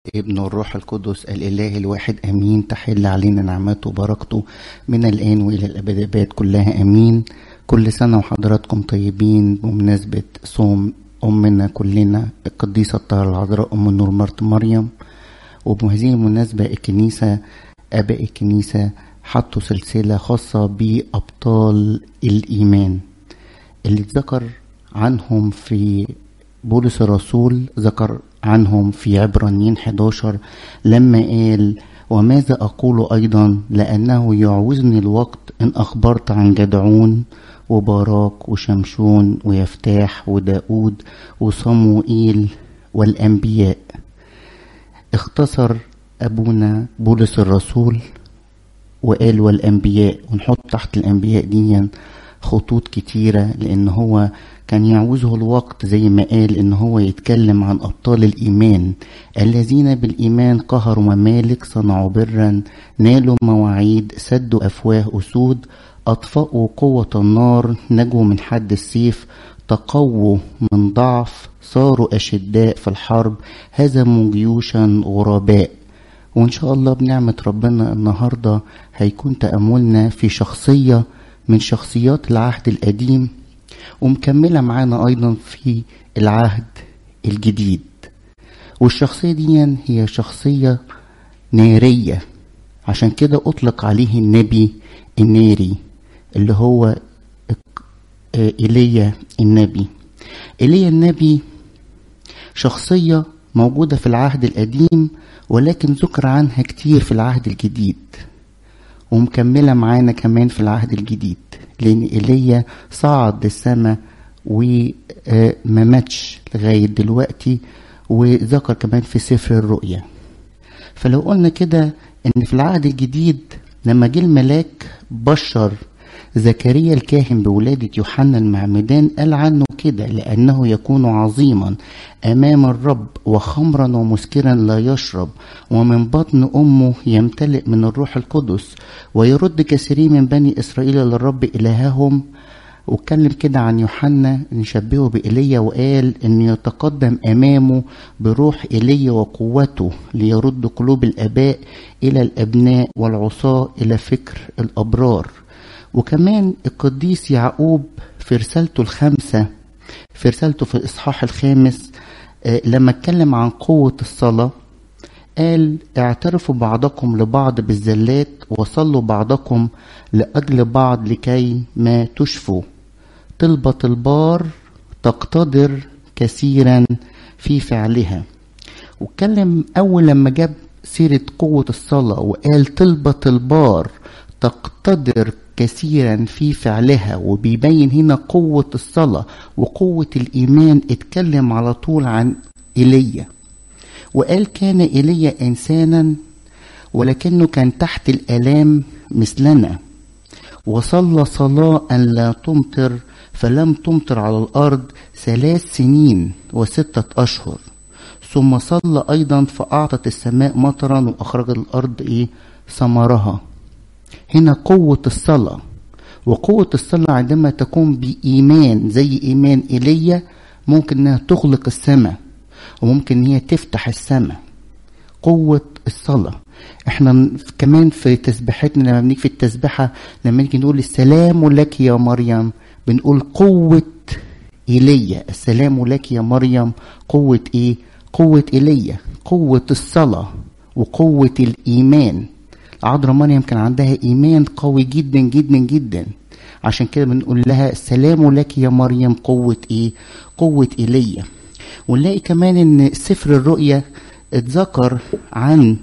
ابن الروح القدس الإله الواحد أمين تحل علينا نعمته وبركته من الآن وإلى الأبد كلها أمين كل سنة وحضراتكم طيبين بمناسبة صوم أمنا كلنا القديسة الطاهرة العذراء أم النور مرت مريم وبهذه المناسبة الكنيسة آباء الكنيسة حطوا سلسلة خاصة بأبطال الإيمان اللي اتذكر عنهم في بولس الرسول ذكر عنهم في عبرانيين 11 لما قال وماذا أقول أيضا لأنه يعوزني الوقت إن أخبرت عن جدعون وباراك وشمشون ويفتاح وداود وصموئيل والأنبياء اختصر أبونا بولس الرسول وقال والأنبياء ونحط تحت الأنبياء دي خطوط كتيرة لأن هو كان يعوزه الوقت زي ما قال ان هو يتكلم عن ابطال الايمان الذين بالايمان قهروا ممالك صنعوا برا نالوا مواعيد سدوا افواه اسود اطفأوا قوة النار نجوا من حد السيف تقووا من ضعف صاروا اشداء في الحرب هزموا جيوشا غرباء وان شاء الله بنعمة ربنا النهاردة هيكون تأملنا في شخصية من شخصيات العهد القديم ومكملة معانا أيضا في العهد الجديد والشخصية دي هي شخصية نارية عشان كده أطلق عليه النبي الناري اللي هو إيليا النبي إيليا النبي شخصية موجودة في العهد القديم ولكن ذكر عنها كتير في العهد الجديد ومكملة معانا كمان في العهد الجديد لأن إيليا صعد للسماء وما ماتش لغاية دلوقتي وذكر كمان في سفر الرؤيا فلو قلنا كده ان في العهد الجديد لما جه الملاك بشر زكريا الكاهن بولادة يوحنا المعمدان قال عنه كده لأنه يكون عظيما أمام الرب وخمرا ومسكرا لا يشرب ومن بطن أمه يمتلئ من الروح القدس ويرد كثيرين من بني إسرائيل للرب إلههم واتكلم كده عن يوحنا نشبهه بإيليا وقال إن يتقدم أمامه بروح إيليا وقوته ليرد قلوب الآباء إلى الأبناء والعصاة إلى فكر الأبرار وكمان القديس يعقوب في رسالته الخامسة في رسالته في الإصحاح الخامس لما اتكلم عن قوة الصلاة قال اعترفوا بعضكم لبعض بالزلات وصلوا بعضكم لأجل بعض لكي ما تشفوا طلبة البار تقتدر كثيرا في فعلها واتكلم أول لما جاب سيرة قوة الصلاة وقال طلبة البار تقتدر كثيرا في فعلها وبيبين هنا قوة الصلاة وقوة الإيمان اتكلم على طول عن إيليا وقال كان إيليا إنسانا ولكنه كان تحت الآلام مثلنا وصلى صلاة أن لا تمطر فلم تمطر على الأرض ثلاث سنين وستة أشهر ثم صلى أيضا فأعطت السماء مطرا وأخرجت الأرض إيه ثمرها هنا قوة الصلاة وقوة الصلاة عندما تكون بإيمان زي إيمان إيليا ممكن إنها تغلق السماء وممكن إن هي تفتح السماء قوة الصلاة احنا كمان في تسبيحتنا لما بنيجي في التسبيحة لما نيجي نقول السلام لك يا مريم بنقول قوة إيليا السلام لك يا مريم قوة إيه؟ قوة إيليا قوة الصلاة وقوة الإيمان عذراء مريم كان عندها إيمان قوي جدا جدا جدا عشان كده بنقول لها السلام لك يا مريم قوة إيه؟ قوة إيليا ونلاقي كمان إن سفر الرؤيا اتذكر عن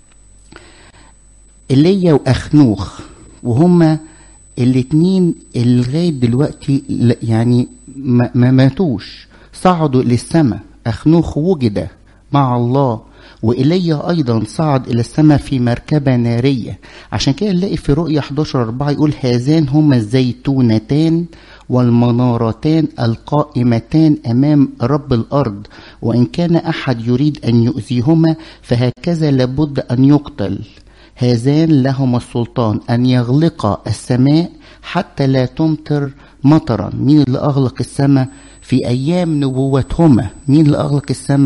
ايليا واخنوخ وهما الاتنين اللي لغايه دلوقتي يعني ما, ما ماتوش صعدوا للسماء اخنوخ وجد مع الله وإيليا أيضا صعد إلى السماء في مركبة نارية عشان كده نلاقي في رؤية 11 4 يقول هذان هما الزيتونتان والمنارتان القائمتان امام رب الارض وان كان احد يريد ان يؤذيهما فهكذا لابد ان يقتل هذان لهما السلطان ان يغلقا السماء حتى لا تمطر مطرا مين اللي اغلق السماء في ايام نبوتهما مين اللي اغلق السماء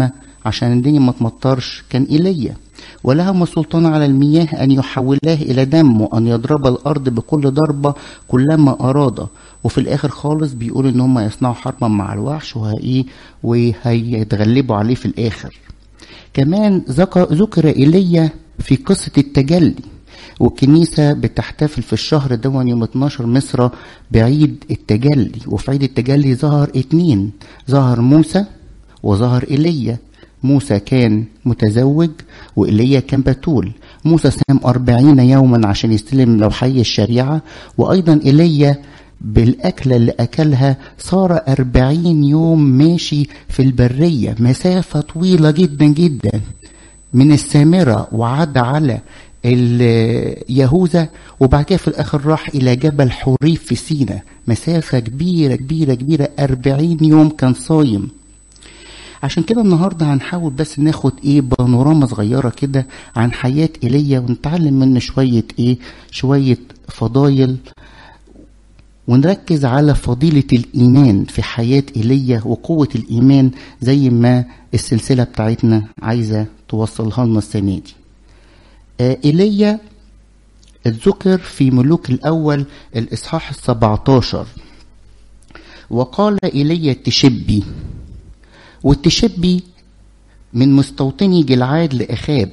عشان الدنيا ما تمطرش كان ايليا ولهم سلطان على المياه ان يحولاه الى دم وان يضرب الارض بكل ضربه كلما اراد وفي الاخر خالص بيقول ان هم يصنعوا حربا مع الوحش وهي وهيتغلبوا عليه في الاخر كمان ذكر ايليا في قصه التجلي والكنيسة بتحتفل في الشهر ده يوم 12 مصر بعيد التجلي وفي عيد التجلي ظهر اتنين ظهر موسى وظهر ايليا موسى كان متزوج وإيليا كان بتول موسى سام أربعين يوما عشان يستلم لوحي الشريعة وأيضا إيليا بالأكلة اللي أكلها صار أربعين يوم ماشي في البرية مسافة طويلة جدا جدا من السامرة وعد على يهوذا وبعد كده في الآخر راح إلى جبل حريف في سينا مسافة كبيرة كبيرة كبيرة أربعين يوم كان صايم عشان كده النهارده هنحاول بس ناخد ايه بانوراما صغيره كده عن حياه ايليا ونتعلم منه شويه ايه شويه فضايل ونركز على فضيلة الإيمان في حياة إيليا وقوة الإيمان زي ما السلسلة بتاعتنا عايزة توصلها لنا السنة دي. آه إيليا اتذكر في ملوك الأول الإصحاح السبعتاشر وقال إيليا التشبي والتشبي من مستوطني جلعاد لأخاب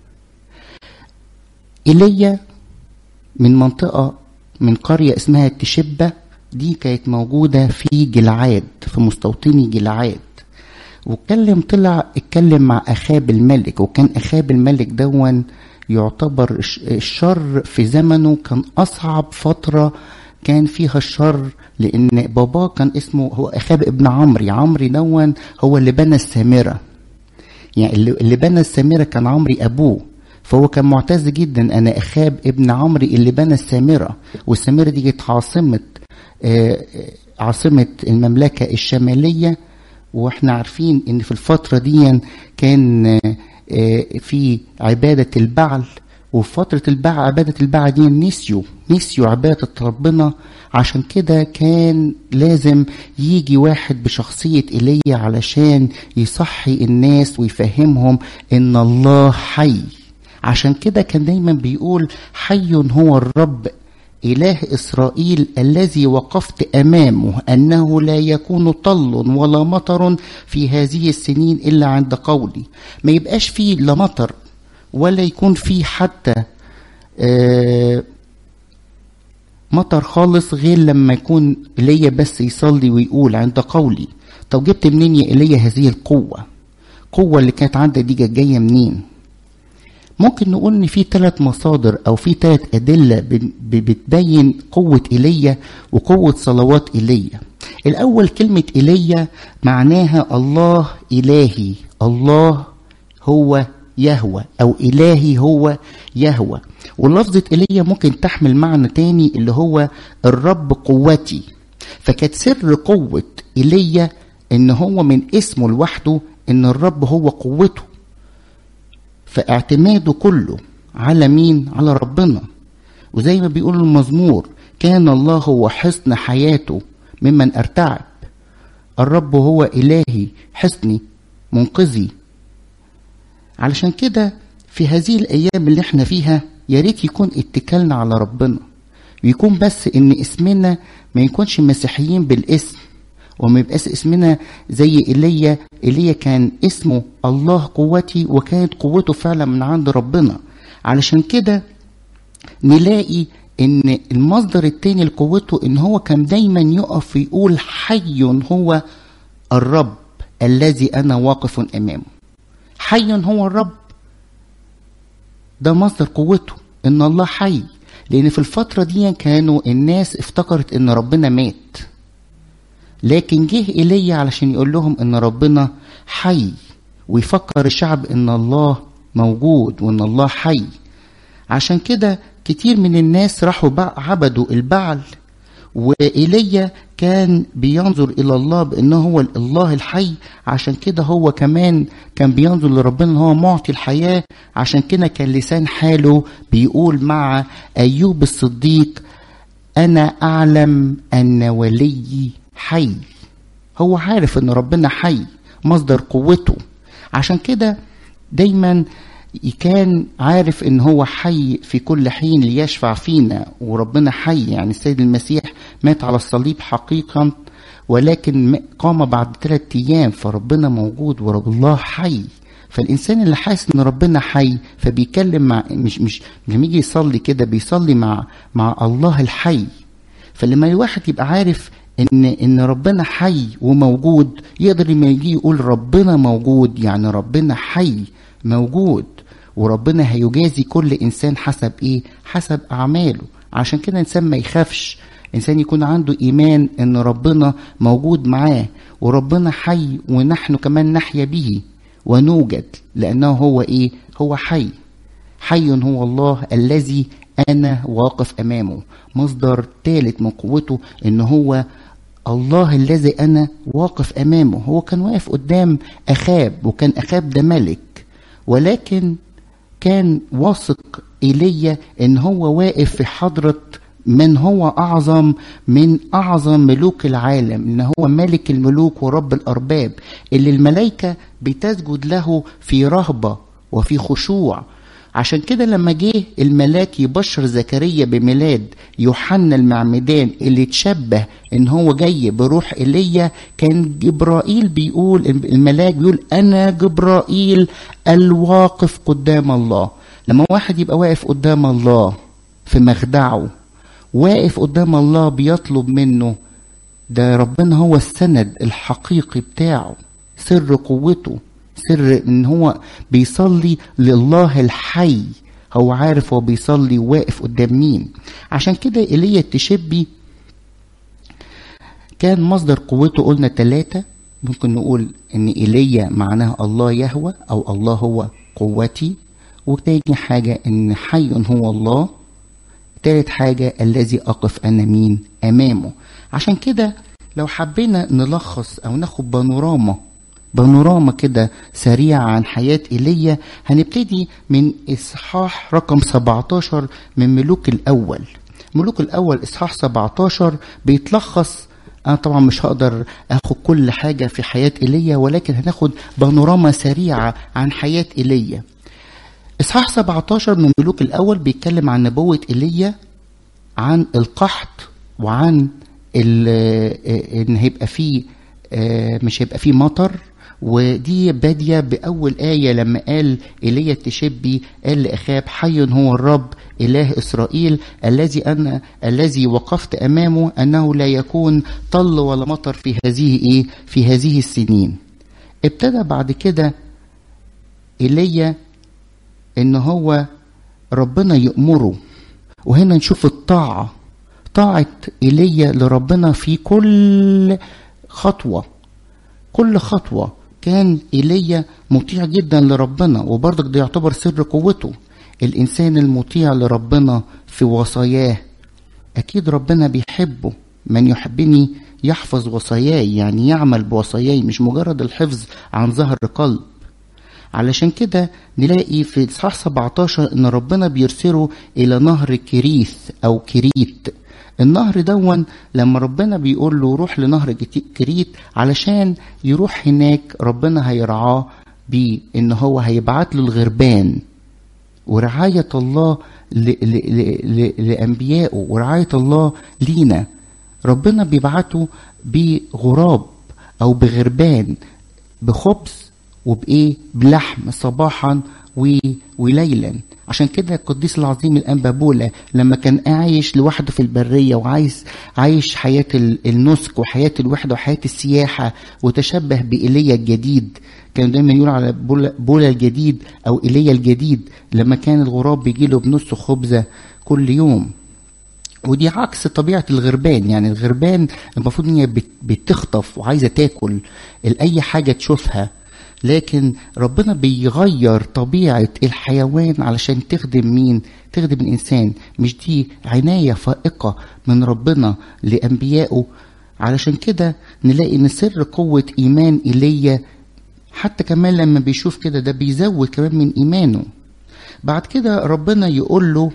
إيليا من منطقة من قرية اسمها التشبة دي كانت موجودة في جلعاد في مستوطني جلعاد واتكلم طلع اتكلم مع أخاب الملك وكان أخاب الملك دون يعتبر الشر في زمنه كان أصعب فترة كان فيها الشر لان باباه كان اسمه هو اخاب ابن عمري عمري دون هو اللي بنى السامره يعني اللي بنى السامره كان عمري ابوه فهو كان معتز جدا انا اخاب ابن عمري اللي بنى السامره والسامره دي كانت عاصمه آه عاصمه المملكه الشماليه واحنا عارفين ان في الفتره دي كان آه في عباده البعل وفي فترة الباع عبادة الباع دي نسيوا نسيوا عبادة ربنا عشان كده كان لازم يجي واحد بشخصية إيليا علشان يصحي الناس ويفهمهم إن الله حي عشان كده كان دايما بيقول حي هو الرب إله إسرائيل الذي وقفت أمامه أنه لا يكون طل ولا مطر في هذه السنين إلا عند قولي ما يبقاش فيه لا مطر ولا يكون في حتى آه مطر خالص غير لما يكون ايليا بس يصلي ويقول عند قولي طب جبت منين يا ايليا هذه القوة القوة اللي كانت عندك دي جاية منين ممكن نقول ان في ثلاث مصادر او في ثلاث ادله بتبين قوه ايليا وقوه صلوات ايليا الاول كلمه ايليا معناها الله الهي الله هو يهوى او الهي هو يهوى ولفظة ايليا ممكن تحمل معنى تاني اللي هو الرب قوتي فكانت سر قوة ايليا ان هو من اسمه لوحده ان الرب هو قوته فاعتماده كله على مين على ربنا وزي ما بيقول المزمور كان الله هو حصن حياته ممن ارتعب الرب هو الهي حصني منقذي علشان كده في هذه الايام اللي احنا فيها يا ريت يكون اتكالنا على ربنا ويكون بس ان اسمنا ما يكونش مسيحيين بالاسم وما يبقاش اسمنا زي ايليا ايليا كان اسمه الله قوتي وكانت قوته فعلا من عند ربنا علشان كده نلاقي ان المصدر التاني لقوته ان هو كان دايما يقف ويقول حي هو الرب الذي انا واقف امامه حي هو الرب ده مصدر قوته ان الله حي لان في الفتره دي كانوا الناس افتكرت ان ربنا مات لكن جه ايليا علشان يقول لهم ان ربنا حي ويفكر الشعب ان الله موجود وان الله حي عشان كده كتير من الناس راحوا عبدوا البعل وإيليا كان بينظر إلى الله بأنه هو الله الحي عشان كده هو كمان كان بينظر لربنا أنه هو معطي الحياة عشان كده كان لسان حاله بيقول مع أيوب الصديق أنا أعلم أن وليي حي هو عارف أن ربنا حي مصدر قوته عشان كده دايما كان عارف ان هو حي في كل حين ليشفع فينا وربنا حي يعني السيد المسيح مات على الصليب حقيقا ولكن قام بعد ثلاثة ايام فربنا موجود ورب الله حي فالانسان اللي حاسس ان ربنا حي فبيتكلم مع مش مش لما يجي يصلي كده بيصلي مع مع الله الحي فلما الواحد يبقى عارف ان ان ربنا حي وموجود يقدر لما يجي يقول ربنا موجود يعني ربنا حي موجود وربنا هيجازي كل انسان حسب ايه حسب اعماله عشان كده انسان ما يخافش انسان يكون عنده ايمان ان ربنا موجود معاه وربنا حي ونحن كمان نحيا به ونوجد لانه هو ايه هو حي حي هو الله الذي انا واقف امامه مصدر ثالث من قوته ان هو الله الذي انا واقف امامه هو كان واقف قدام اخاب وكان اخاب ده ملك ولكن كان واثق ايليا ان هو واقف في حضره من هو اعظم من اعظم ملوك العالم ان هو ملك الملوك ورب الارباب اللي الملائكه بتسجد له في رهبه وفي خشوع عشان كده لما جه الملاك يبشر زكريا بميلاد يوحنا المعمدان اللي تشبه ان هو جاي بروح ايليا كان جبرائيل بيقول الملاك بيقول انا جبرائيل الواقف قدام الله لما واحد يبقى واقف قدام الله في مخدعه واقف قدام الله بيطلب منه ده ربنا هو السند الحقيقي بتاعه سر قوته سر ان هو بيصلي لله الحي هو عارف هو بيصلي واقف قدام مين عشان كده ايليا التشبي كان مصدر قوته قلنا ثلاثة ممكن نقول ان ايليا معناها الله يهوى او الله هو قوتي وتاني حاجة ان حي هو الله تالت حاجة الذي أقف أنا مين أمامه عشان كده لو حبينا نلخص أو ناخد بانوراما بانوراما كده سريعة عن حياة إيليا هنبتدي من إصحاح رقم 17 من ملوك الأول ملوك الأول إصحاح 17 بيتلخص أنا طبعا مش هقدر أخد كل حاجة في حياة إيليا ولكن هناخد بانوراما سريعة عن حياة إيليا إصحاح 17 من ملوك الأول بيتكلم عن نبوة إيليا عن القحط وعن إن هيبقى فيه مش هيبقى فيه مطر ودي بادية بأول آية لما قال إيليا التشبي قال لأخاب حي هو الرب إله إسرائيل الذي أنا الذي وقفت أمامه أنه لا يكون طل ولا مطر في هذه إيه في هذه السنين ابتدى بعد كده إيليا ان هو ربنا يأمره وهنا نشوف الطاعة طاعة إيليا لربنا في كل خطوة كل خطوة كان إيليا مطيع جدا لربنا وبرضك ده يعتبر سر قوته الإنسان المطيع لربنا في وصاياه أكيد ربنا بيحبه من يحبني يحفظ وصاياي يعني يعمل بوصاياي مش مجرد الحفظ عن ظهر قلب علشان كده نلاقي في اصحاح 17 ان ربنا بيرسله الى نهر كريث او كريت النهر دون لما ربنا بيقول له روح لنهر كريت علشان يروح هناك ربنا هيرعاه بان هو هيبعت له الغربان ورعاية الله لأنبيائه ورعاية الله لينا ربنا بيبعته بغراب أو بغربان بخبز وبايه بلحم صباحا و... وليلا عشان كده القديس العظيم الانبا بولا لما كان عايش لوحده في البريه وعايز عايش حياه النسك وحياه الوحده وحياه السياحه وتشبه بايليا الجديد كانوا دايما يقولوا على بولا, بولا الجديد او ايليا الجديد لما كان الغراب بيجي له بنص خبزه كل يوم ودي عكس طبيعة الغربان يعني الغربان المفروض ان هي بتخطف وعايزة تاكل اي حاجة تشوفها لكن ربنا بيغير طبيعة الحيوان علشان تخدم مين تخدم الإنسان مش دي عناية فائقة من ربنا لأنبيائه علشان كده نلاقي ان سر قوة إيمان إيليا حتى كمان لما بيشوف كده ده بيزود كمان من إيمانه بعد كده ربنا يقول له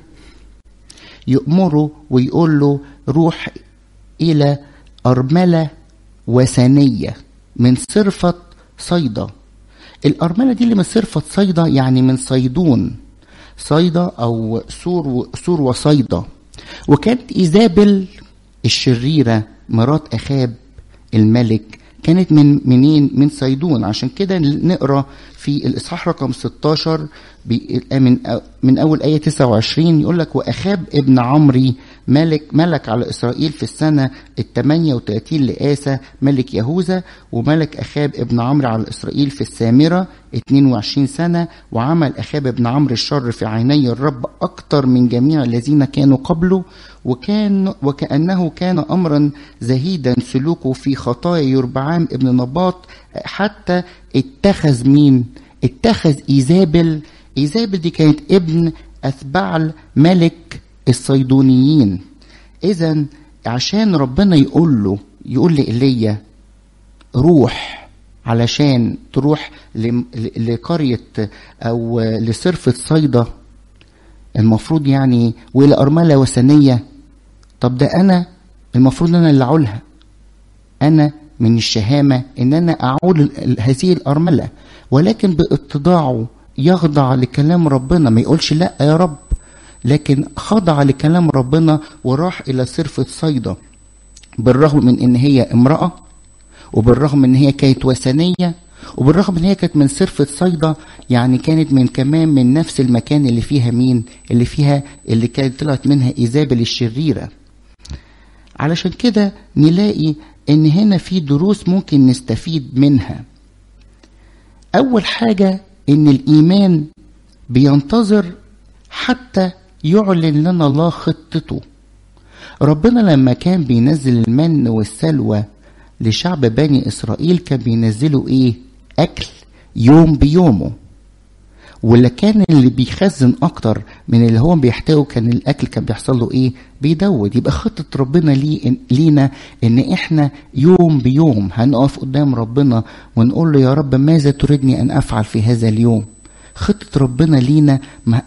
يأمره ويقول له روح إلى أرملة وثنية من صرفة صيدا الأرملة دي اللي من صرفة صيدا يعني من صيدون صيدا أو سور و... سور وصيدا وكانت إيزابل الشريرة مرات أخاب الملك كانت من منين من صيدون عشان كده نقرا في الاصحاح رقم 16 من من اول ايه 29 يقول لك واخاب ابن عمري ملك ملك على اسرائيل في السنه ال 38 لآسى ملك يهوذا وملك اخاب ابن عمرو على اسرائيل في السامره 22 سنه وعمل اخاب ابن عمرو الشر في عيني الرب اكثر من جميع الذين كانوا قبله وكان وكانه كان امرا زهيدا سلوكه في خطايا يربعام ابن نباط حتى اتخذ مين اتخذ ايزابل ايزابل دي كانت ابن اثبعل ملك الصيدونيين اذا عشان ربنا يقول له يقول لإيليا روح علشان تروح لقرية أو لصرفة صيدا المفروض يعني وإلى أرملة وثنية طب ده أنا المفروض أنا اللي أعولها أنا من الشهامة إن أنا أعول هذه الأرملة ولكن باتضاعه يخضع لكلام ربنا ما يقولش لا يا رب لكن خضع لكلام ربنا وراح إلى صرفة صيدا بالرغم من إن هي امرأة وبالرغم إن هي كانت وثنية وبالرغم إن هي كانت من صرفة صيدا يعني كانت من كمان من نفس المكان اللي فيها مين اللي فيها اللي كانت طلعت منها إيزابل الشريرة علشان كده نلاقي إن هنا في دروس ممكن نستفيد منها أول حاجة إن الإيمان بينتظر حتى يعلن لنا الله خطته ربنا لما كان بينزل المن والسلوى لشعب بني إسرائيل كان بينزلوا إيه أكل يوم بيومه واللي كان اللي بيخزن أكتر من اللي هو بيحتاجه كان الأكل كان بيحصل له إيه بيدود يبقى خطة ربنا لي لينا إن إحنا يوم بيوم هنقف قدام ربنا ونقول له يا رب ماذا تريدني أن أفعل في هذا اليوم خطة ربنا لينا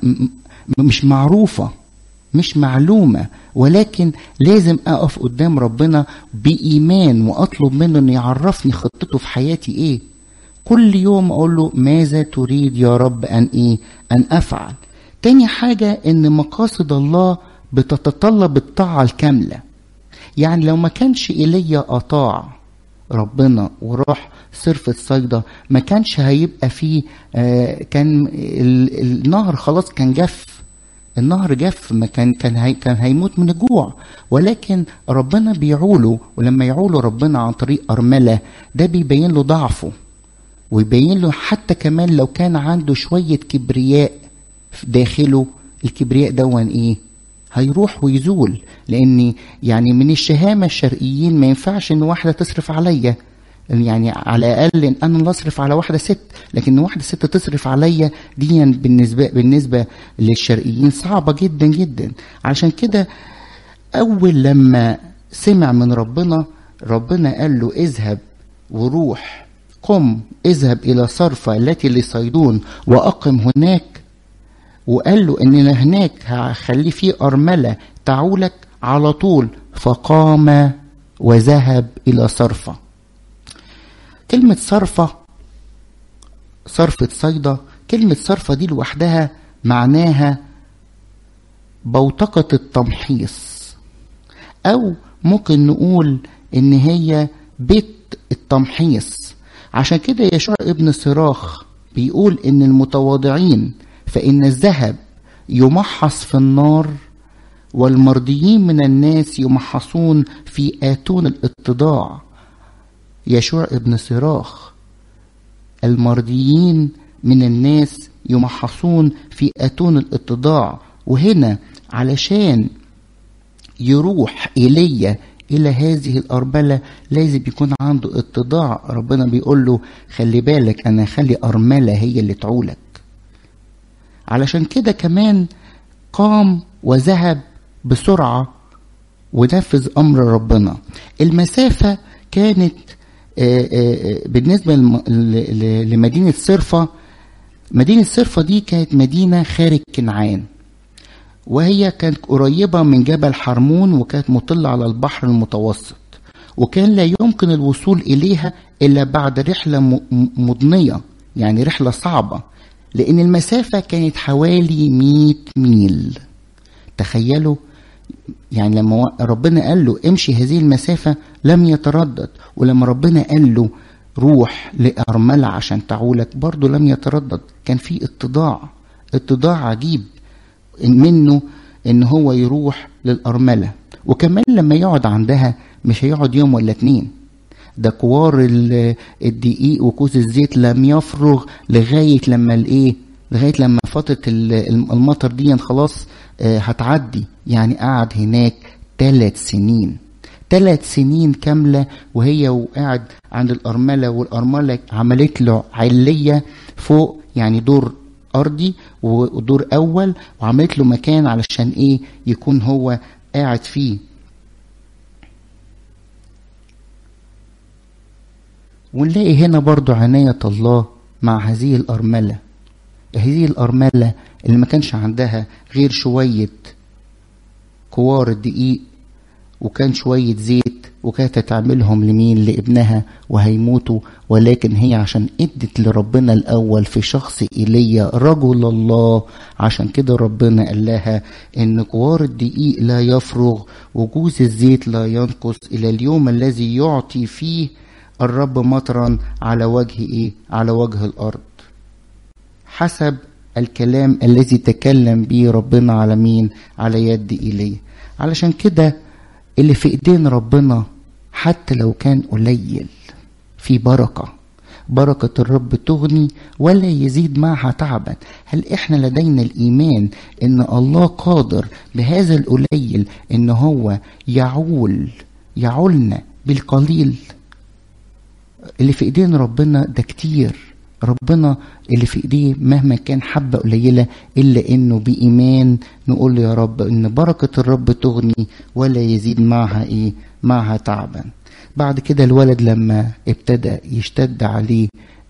مش معروفة مش معلومة ولكن لازم أقف قدام ربنا بإيمان وأطلب منه أن يعرفني خطته في حياتي إيه كل يوم أقول له ماذا تريد يا رب أن إيه أن أفعل تاني حاجة إن مقاصد الله بتتطلب الطاعة الكاملة يعني لو ما كانش إيليا أطاع ربنا وراح صرفة صيدا ما كانش هيبقى فيه آه كان النهر خلاص كان جف النهر جف ما كان كان هي كان هيموت من الجوع ولكن ربنا بيعوله ولما يعوله ربنا عن طريق أرملة ده بيبين له ضعفه ويبين له حتى كمان لو كان عنده شوية كبرياء في داخله الكبرياء دون ايه هيروح ويزول لان يعني من الشهامة الشرقيين ما ينفعش ان واحدة تصرف عليا يعني على الاقل ان انا اصرف على واحده ست لكن واحده ست تصرف عليا دي بالنسبه بالنسبه للشرقيين صعبه جدا جدا عشان كده اول لما سمع من ربنا ربنا قال له اذهب وروح قم اذهب الى صرفة التي لصيدون واقم هناك وقال له ان هناك هخلي فيه ارمله تعولك على طول فقام وذهب الى صرفه كلمة صرفة صرفة صيدا كلمة صرفة دي لوحدها معناها بوتقة التمحيص أو ممكن نقول إن هي بيت التمحيص عشان كده يشوع ابن صراخ بيقول إن المتواضعين فإن الذهب يمحص في النار والمرضيين من الناس يمحصون في آتون الاتضاع يشوع ابن صراخ المرضيين من الناس يمحصون في أتون الاتضاع وهنا علشان يروح إيليا إلى هذه الأرملة لازم يكون عنده اتضاع ربنا بيقول له خلي بالك أنا خلي أرملة هي اللي تعولك علشان كده كمان قام وذهب بسرعة ونفذ أمر ربنا المسافة كانت بالنسبة لمدينة صرفة مدينة صرفة دي كانت مدينة خارج كنعان وهي كانت قريبة من جبل حرمون وكانت مطلة على البحر المتوسط وكان لا يمكن الوصول إليها إلا بعد رحلة مضنية يعني رحلة صعبة لأن المسافة كانت حوالي 100 ميل تخيلوا يعني لما ربنا قال له امشي هذه المسافة لم يتردد ولما ربنا قال له روح لأرملة عشان تعولك برضه لم يتردد كان في اتضاع اتضاع عجيب منه ان هو يروح للأرملة وكمان لما يقعد عندها مش هيقعد يوم ولا اتنين ده كوار الدقيق وكوز الزيت لم يفرغ لغاية لما الايه لغاية لما فترة المطر دي خلاص هتعدي يعني قعد هناك ثلاث سنين ثلاث سنين كاملة وهي وقاعد عند الأرملة والأرملة عملت له علية فوق يعني دور أرضي ودور أول وعملت له مكان علشان إيه يكون هو قاعد فيه ونلاقي هنا برضو عناية الله مع هذه الأرملة هذه الأرملة اللي ما كانش عندها غير شوية كوار الدقيق وكان شوية زيت وكانت تعملهم لمين لابنها وهيموتوا ولكن هي عشان ادت لربنا الأول في شخص إيليا رجل الله عشان كده ربنا قال لها إن كوار الدقيق لا يفرغ وجوز الزيت لا ينقص إلى اليوم الذي يعطي فيه الرب مطرا على وجه إيه؟ على وجه الأرض حسب الكلام الذي تكلم به ربنا على مين على يد إيليا علشان كده اللي في ايدين ربنا حتى لو كان قليل في بركة بركة الرب تغني ولا يزيد معها تعبا هل احنا لدينا الايمان ان الله قادر بهذا القليل ان هو يعول يعولنا بالقليل اللي في ايدين ربنا ده كتير ربنا اللي في ايديه مهما كان حبه قليله الا انه بايمان نقول له يا رب ان بركه الرب تغني ولا يزيد معها ايه معها تعبا بعد كده الولد لما ابتدى يشتد عليه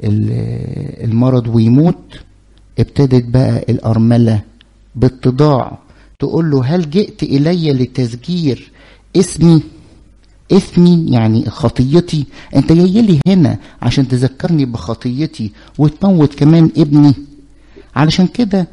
المرض ويموت ابتدت بقى الارمله باتضاع تقول له هل جئت الي لتسجير اسمي اسمي يعني خطيتي انت جاي لي هنا عشان تذكرني بخطيتي وتموت كمان ابني علشان كده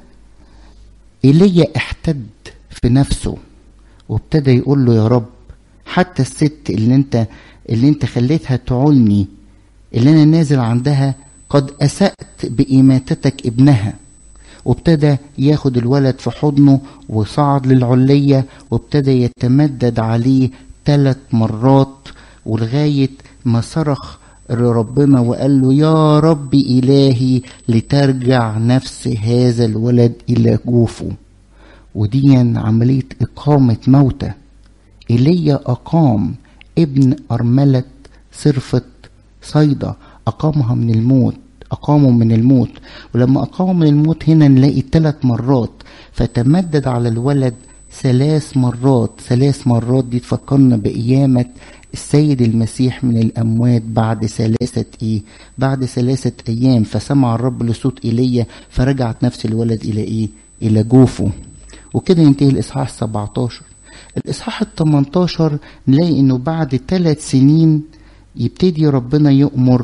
ايليا احتد في نفسه وابتدى يقول له يا رب حتى الست اللي انت اللي انت خليتها تعولني اللي انا نازل عندها قد اسأت بإماتتك ابنها وابتدى ياخد الولد في حضنه وصعد للعلية وابتدى يتمدد عليه ثلاث مرات ولغاية ما صرخ لربنا وقال له يا رب إلهي لترجع نفس هذا الولد إلى جوفه ودي عملية إقامة موتى إيليا أقام ابن أرملة صرفة صيدا أقامها من الموت أقاموا من الموت ولما أقاموا من الموت هنا نلاقي ثلاث مرات فتمدد على الولد ثلاث مرات ثلاث مرات دي تفكرنا بقيامة السيد المسيح من الأموات بعد ثلاثة إيه؟ بعد ثلاثة أيام فسمع الرب لصوت إيليا فرجعت نفس الولد إلى إيه؟ إلى جوفه وكده ينتهي الإصحاح 17 الإصحاح ال 18 نلاقي إنه بعد ثلاث سنين يبتدي ربنا يؤمر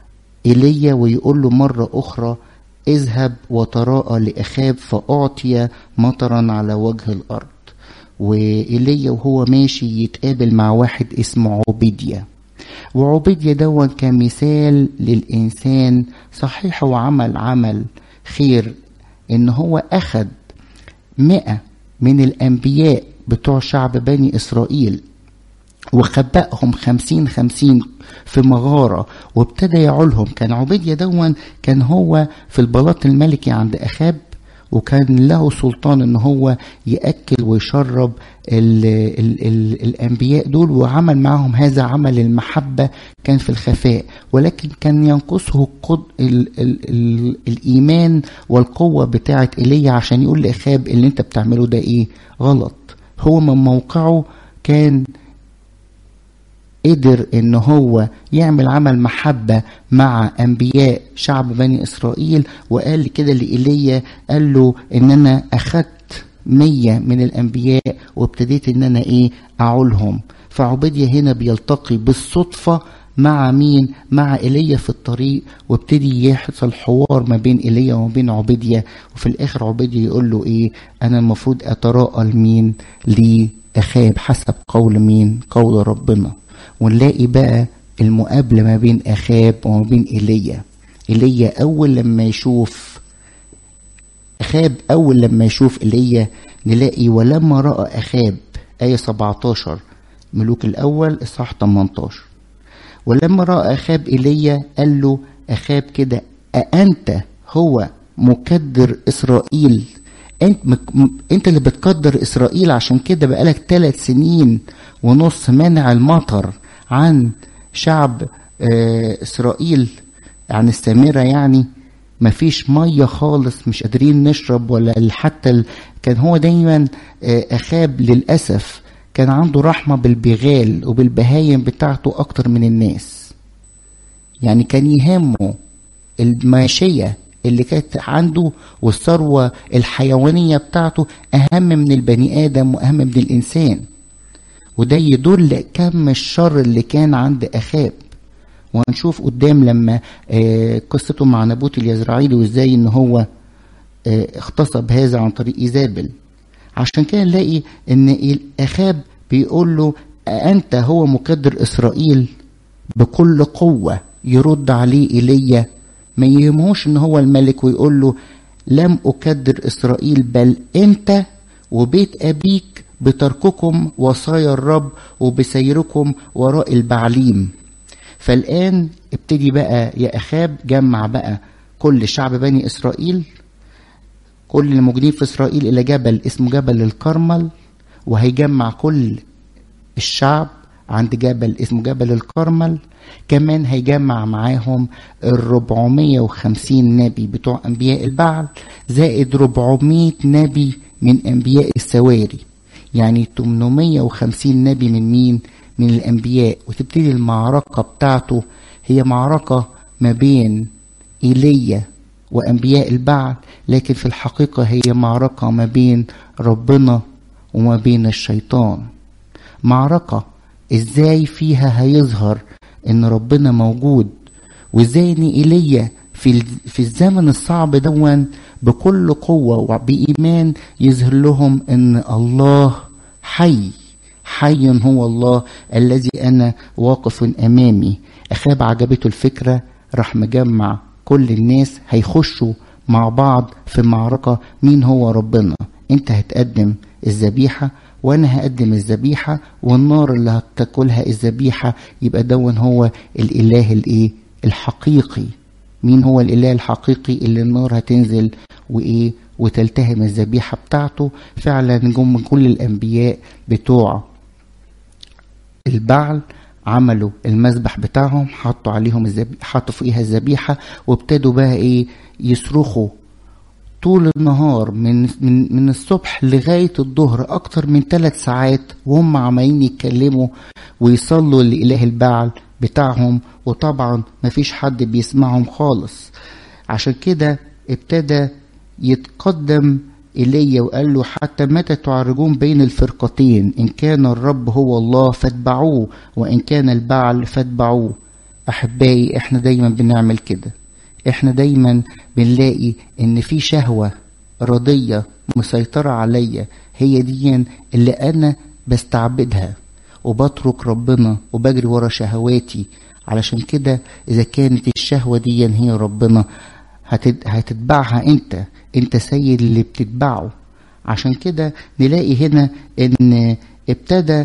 إيليا ويقول له مرة أخرى اذهب وتراءى لأخاب فأعطي مطرا على وجه الأرض وإيليا وهو ماشي يتقابل مع واحد اسمه عبيديا وعبيديا دون كمثال للإنسان صحيح هو عمل عمل خير إن هو أخد مئة من الأنبياء بتوع شعب بني إسرائيل وخبأهم خمسين خمسين في مغارة وابتدى يعولهم كان عبيديا دون كان هو في البلاط الملكي عند أخاب وكان له سلطان ان هو ياكل ويشرب ال ال ال الانبياء دول وعمل معهم هذا عمل المحبه كان في الخفاء ولكن كان ينقصه قد ال ال ال الايمان والقوه بتاعه ايليا عشان يقول لاخاب اللي انت بتعمله ده ايه غلط هو من موقعه كان قدر ان هو يعمل عمل محبة مع انبياء شعب بني اسرائيل وقال كده لإيليا قال له ان انا اخدت مية من الانبياء وابتديت ان انا ايه اعولهم فعبيديا هنا بيلتقي بالصدفة مع مين مع ايليا في الطريق وابتدي يحصل حوار ما بين ايليا وما بين عبيديا وفي الاخر عبيديا يقول له ايه انا المفروض اتراءى لمين لاخاب حسب قول مين قول ربنا ونلاقي بقى المقابلة ما بين أخاب وما بين إيليا إيليا أول لما يشوف أخاب أول لما يشوف إيليا نلاقي ولما رأى أخاب آية 17 ملوك الأول إصحاح 18 ولما رأى أخاب إيليا قال له أخاب كده أأنت هو مكدر إسرائيل انت انت اللي بتقدر اسرائيل عشان كده بقالك ثلاث سنين ونص منع المطر عن شعب اسرائيل عن السامرة يعني مفيش مية خالص مش قادرين نشرب ولا حتى ال... كان هو دايما أخاب للأسف كان عنده رحمة بالبغال وبالبهايم بتاعته أكتر من الناس يعني كان يهمه الماشية اللي كانت عنده والثروة الحيوانية بتاعته أهم من البني آدم وأهم من الإنسان وده يدل كم الشر اللي كان عند أخاب وهنشوف قدام لما قصته مع نبوت اليزرعيلي وازاي ان هو اغتصب هذا عن طريق ايزابل عشان كده نلاقي ان اخاب بيقول له انت هو مقدر اسرائيل بكل قوه يرد عليه ايليا ما يهمهوش ان هو الملك ويقول له لم اكدر اسرائيل بل انت وبيت ابيك بترككم وصايا الرب وبسيركم وراء البعليم فالآن ابتدي بقى يا أخاب جمع بقى كل شعب بني إسرائيل كل اللي موجودين في إسرائيل إلى جبل اسمه جبل الكرمل وهيجمع كل الشعب عند جبل اسمه جبل الكرمل كمان هيجمع معاهم الربعمية وخمسين نبي بتوع أنبياء البعل زائد ربعمية نبي من أنبياء السواري يعني 850 نبي من مين من الأنبياء وتبتدي المعركة بتاعته هي معركة ما بين إيليا وأنبياء البعل لكن في الحقيقة هي معركة ما بين ربنا وما بين الشيطان معركة ازاي فيها هيظهر ان ربنا موجود وازاي ان ايليا في في الزمن الصعب دون بكل قوة وبإيمان يظهر لهم ان الله حي حي هو الله الذي انا واقف امامي اخاب عجبته الفكرة راح مجمع كل الناس هيخشوا مع بعض في معركة مين هو ربنا انت هتقدم الذبيحة وانا هقدم الذبيحة والنار اللي هتاكلها الذبيحة يبقى دون هو الاله الايه الحقيقي مين هو الاله الحقيقي اللي النار هتنزل وايه وتلتهم الذبيحة بتاعته فعلا جم كل الانبياء بتوع البعل عملوا المذبح بتاعهم حطوا عليهم الذبيحة حطوا فوقيها الذبيحة وابتدوا بقى ايه يصرخوا طول النهار من من من الصبح لغايه الظهر اكتر من ثلاث ساعات وهم عمالين يتكلموا ويصلوا لاله البعل بتاعهم وطبعا مفيش حد بيسمعهم خالص عشان كده ابتدى يتقدم إلي وقال له حتى متى تعرجون بين الفرقتين إن كان الرب هو الله فاتبعوه وإن كان البعل فاتبعوه أحبائي إحنا دايما بنعمل كده احنا دايما بنلاقي ان في شهوة رضية مسيطرة عليا هي دي اللي انا بستعبدها وبترك ربنا وبجري ورا شهواتي علشان كده اذا كانت الشهوة دي هي ربنا هتتبعها انت انت سيد اللي بتتبعه عشان كده نلاقي هنا ان ابتدى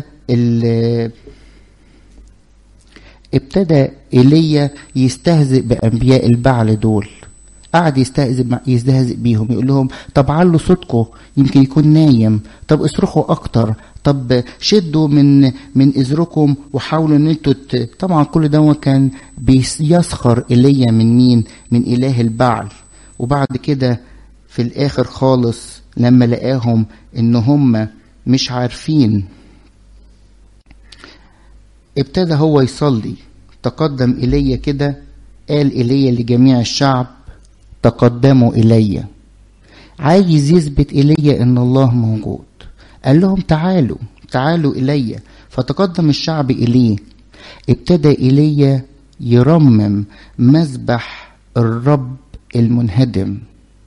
ابتدى ايليا يستهزئ بانبياء البعل دول قعد يستهزئ يستهزئ بيهم يقول لهم طب علوا صوتكم يمكن يكون نايم طب اصرخوا اكتر طب شدوا من من ازركم وحاولوا ان انتوا طبعا كل ده كان بيسخر ايليا من مين من اله البعل وبعد كده في الاخر خالص لما لقاهم ان هم مش عارفين ابتدى هو يصلي تقدم إلي كده قال إلي لجميع الشعب تقدموا إلي عايز يثبت إلي إن الله موجود قال لهم تعالوا تعالوا إلي فتقدم الشعب إليه ابتدى ايليا يرمم مذبح الرب المنهدم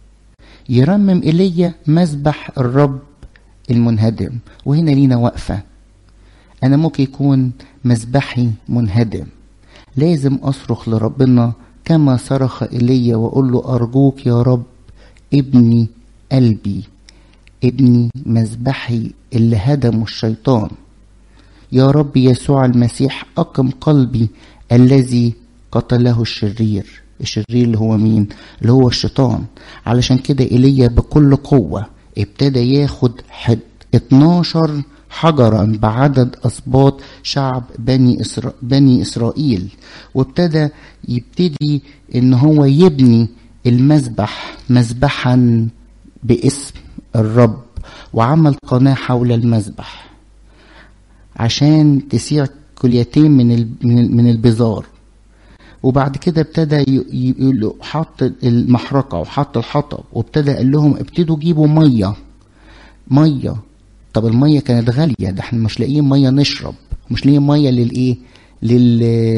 يرمم ايليا مذبح الرب المنهدم وهنا لينا وقفه انا ممكن يكون مذبحي منهدم لازم اصرخ لربنا كما صرخ ايليا واقول له ارجوك يا رب ابني قلبي ابني مذبحي اللي هدمه الشيطان يا رب يسوع المسيح أقم قلبي الذي قتله الشرير الشرير اللي هو مين اللي هو الشيطان علشان كده ايليا بكل قوة ابتدى ياخد حد 12 حجرا بعدد أسباط شعب بني, إسرا... بني إسرائيل وابتدى يبتدي إن هو يبني المذبح مذبحا باسم الرب وعمل قناة حول المذبح عشان تسيع كليتين من من البزار وبعد كده ابتدى يقول حط المحرقه وحط الحطب وابتدى قال لهم ابتدوا جيبوا ميه ميه طب الميه كانت غاليه ده احنا مش لاقيين ميه نشرب مش لاقيين ميه للايه لل...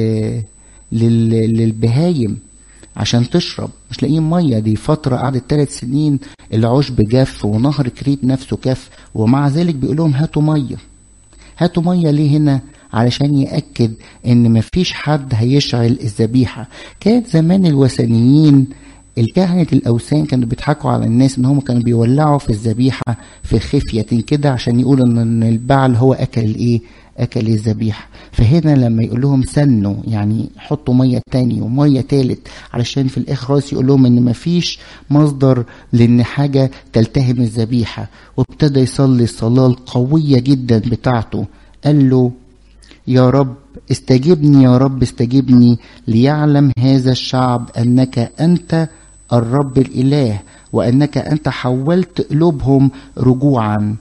لل... للبهايم عشان تشرب مش لاقيين ميه دي فتره قعدت ثلاث سنين العشب جف ونهر كريت نفسه كف ومع ذلك بيقول لهم هاتوا ميه هاتوا ميه ليه هنا علشان يأكد ان مفيش حد هيشعل الذبيحة كانت زمان الوثنيين الكهنة الأوثان كانوا بيضحكوا على الناس إن هم كانوا بيولعوا في الذبيحة في خفية كده عشان يقولوا إن البعل هو أكل الإيه؟ أكل الذبيحة فهنا لما يقول لهم سنوا يعني حطوا مية تاني ومية تالت علشان في الآخر خالص يقول لهم إن مفيش مصدر لإن حاجة تلتهم الذبيحة وابتدى يصلي الصلاة القوية جدا بتاعته قال له يا رب استجبني يا رب استجبني ليعلم هذا الشعب انك انت الرب الاله وانك انت حولت قلوبهم رجوعا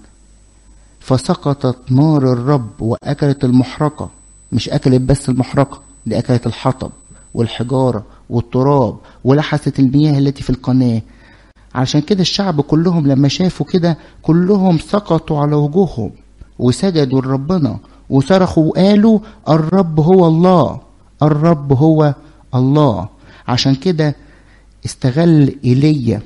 فسقطت نار الرب واكلت المحرقه مش اكلت بس المحرقه دي اكلت الحطب والحجاره والتراب ولحست المياه التي في القناه عشان كده الشعب كلهم لما شافوا كده كلهم سقطوا على وجوههم وسجدوا لربنا وصرخوا وقالوا الرب هو الله الرب هو الله عشان كده استغل ايليا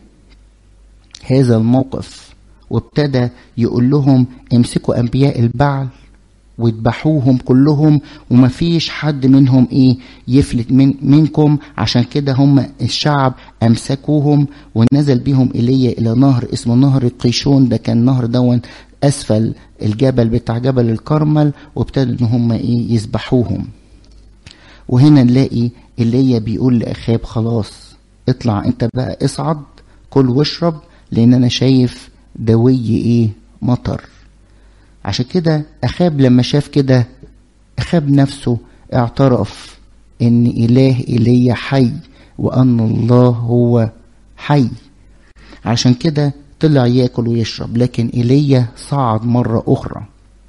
هذا الموقف وابتدى يقول لهم امسكوا انبياء البعل واذبحوهم كلهم ومفيش حد منهم ايه يفلت من منكم عشان كده هم الشعب امسكوهم ونزل بيهم ايليا الى نهر اسمه نهر القيشون ده كان نهر دون اسفل الجبل بتاع جبل الكرمل وابتدوا ان هم ايه يذبحوهم وهنا نلاقي ايليا بيقول لاخاب خلاص اطلع انت بقى اصعد كل واشرب لان انا شايف دوي ايه مطر عشان كده اخاب لما شاف كده اخاب نفسه اعترف ان اله ايليا حي وان الله هو حي عشان كده طلع ياكل ويشرب لكن ايليا صعد مره اخرى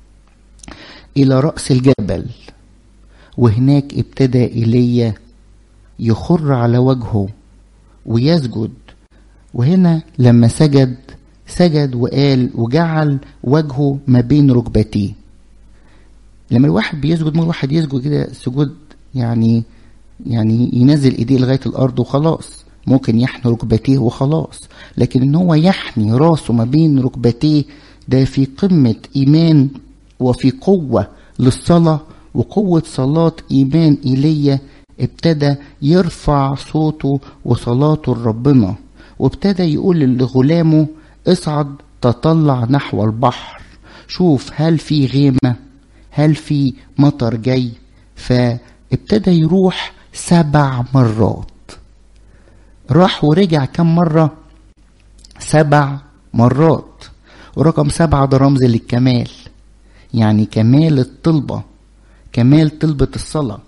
الى راس الجبل وهناك ابتدى ايليا يخر على وجهه ويسجد وهنا لما سجد سجد وقال وجعل وجهه ما بين ركبتيه لما الواحد بيسجد ممكن الواحد يسجد كده سجود يعني يعني ينزل ايديه لغايه الارض وخلاص ممكن يحني ركبتيه وخلاص لكن ان هو يحني راسه ما بين ركبتيه ده في قمه ايمان وفي قوه للصلاه وقوه صلاه ايمان ايليا ابتدى يرفع صوته وصلاته لربنا وابتدى يقول لغلامه اصعد تطلع نحو البحر شوف هل في غيمة هل في مطر جاي فابتدى يروح سبع مرات راح ورجع كم مرة سبع مرات ورقم سبعة ده رمز للكمال يعني كمال الطلبة كمال طلبة الصلاة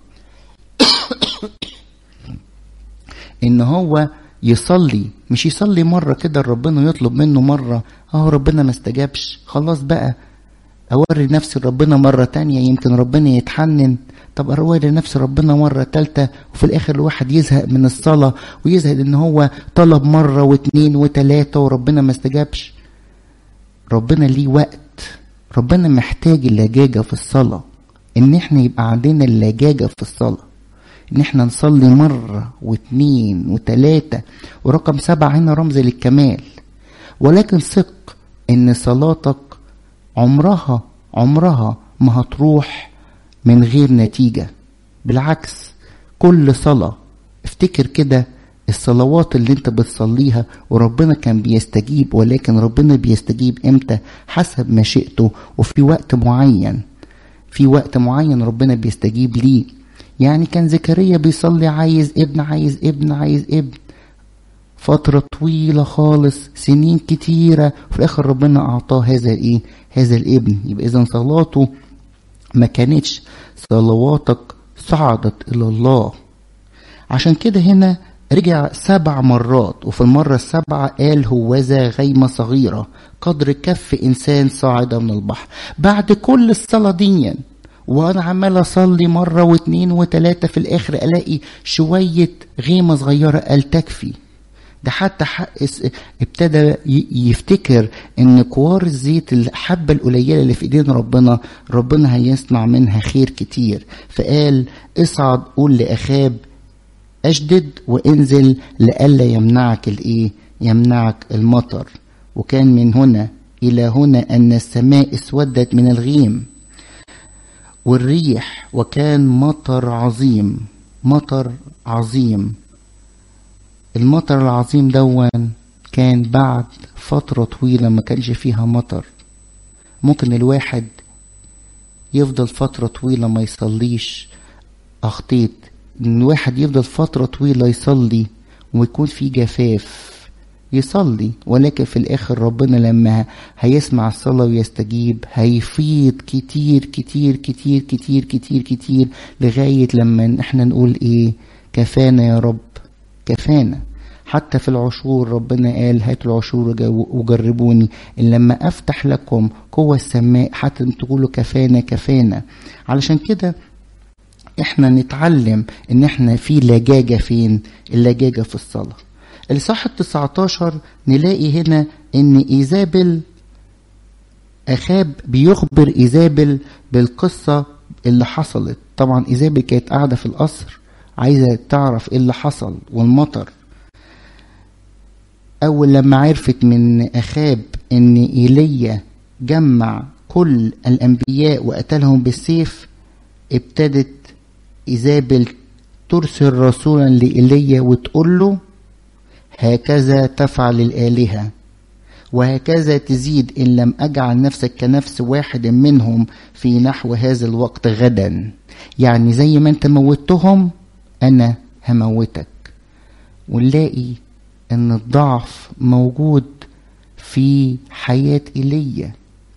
ان هو يصلي مش يصلي مرة كده ربنا يطلب منه مرة اه ربنا ما استجابش خلاص بقى اوري نفسي ربنا مرة تانية يمكن ربنا يتحنن طب اوري نفسي ربنا مرة تالتة وفي الاخر الواحد يزهق من الصلاة ويزهق ان هو طلب مرة واتنين وتلاتة وربنا ما استجابش ربنا ليه وقت ربنا محتاج اللجاجة في الصلاة ان احنا يبقى عندنا اللجاجة في الصلاة ان احنا نصلي مرة واثنين وثلاثة ورقم سبعة هنا رمز للكمال ولكن ثق ان صلاتك عمرها عمرها ما هتروح من غير نتيجة بالعكس كل صلاة افتكر كده الصلوات اللي انت بتصليها وربنا كان بيستجيب ولكن ربنا بيستجيب امتى حسب مشيئته وفي وقت معين في وقت معين ربنا بيستجيب ليه يعني كان زكريا بيصلي عايز ابن عايز ابن عايز ابن فترة طويلة خالص سنين كتيرة وفي الآخر ربنا أعطاه هذا الإيه؟ هذا الابن يبقى إذا صلاته ما كانتش صلواتك صعدت إلى الله عشان كده هنا رجع سبع مرات وفي المرة السابعة قال هوذا غيمة صغيرة قدر كف إنسان صاعد من البحر بعد كل الصلاة ديا وانا عمال اصلي مره واتنين وتلاته في الاخر الاقي شويه غيمه صغيره قال تكفي ده حتى ابتدى يفتكر ان كوار الزيت الحبه القليله اللي في ايدين ربنا ربنا هيصنع منها خير كتير فقال اصعد قول لاخاب اشدد وانزل لئلا يمنعك الايه يمنعك المطر وكان من هنا الى هنا ان السماء اسودت من الغيم والريح وكان مطر عظيم مطر عظيم المطر العظيم دون كان بعد فترة طويلة ما كانش فيها مطر ممكن الواحد يفضل فترة طويلة ما يصليش أخطيت إن الواحد يفضل فترة طويلة يصلي ويكون في جفاف يصلي ولكن في الاخر ربنا لما هيسمع الصلاه ويستجيب هيفيض كتير كتير كتير كتير كتير كتير لغايه لما احنا نقول ايه كفانا يا رب كفانا حتى في العشور ربنا قال هاتوا العشور وجربوني إن لما افتح لكم قوة السماء حتى تقولوا كفانا كفانا علشان كده احنا نتعلم ان احنا في لجاجة فين اللجاجة في الصلاه الإصحاح التسعة عشر نلاقي هنا إن إيزابل أخاب بيخبر إيزابل بالقصة اللي حصلت طبعا إيزابل كانت قاعدة في القصر عايزة تعرف إيه اللي حصل والمطر أول لما عرفت من أخاب إن إيليا جمع كل الأنبياء وقتلهم بالسيف ابتدت إيزابل ترسل رسولا لإيليا وتقول له هكذا تفعل الآلهة وهكذا تزيد إن لم أجعل نفسك كنفس واحد منهم في نحو هذا الوقت غدا يعني زي ما أنت موتهم أنا هموتك ونلاقي أن الضعف موجود في حياة إيليا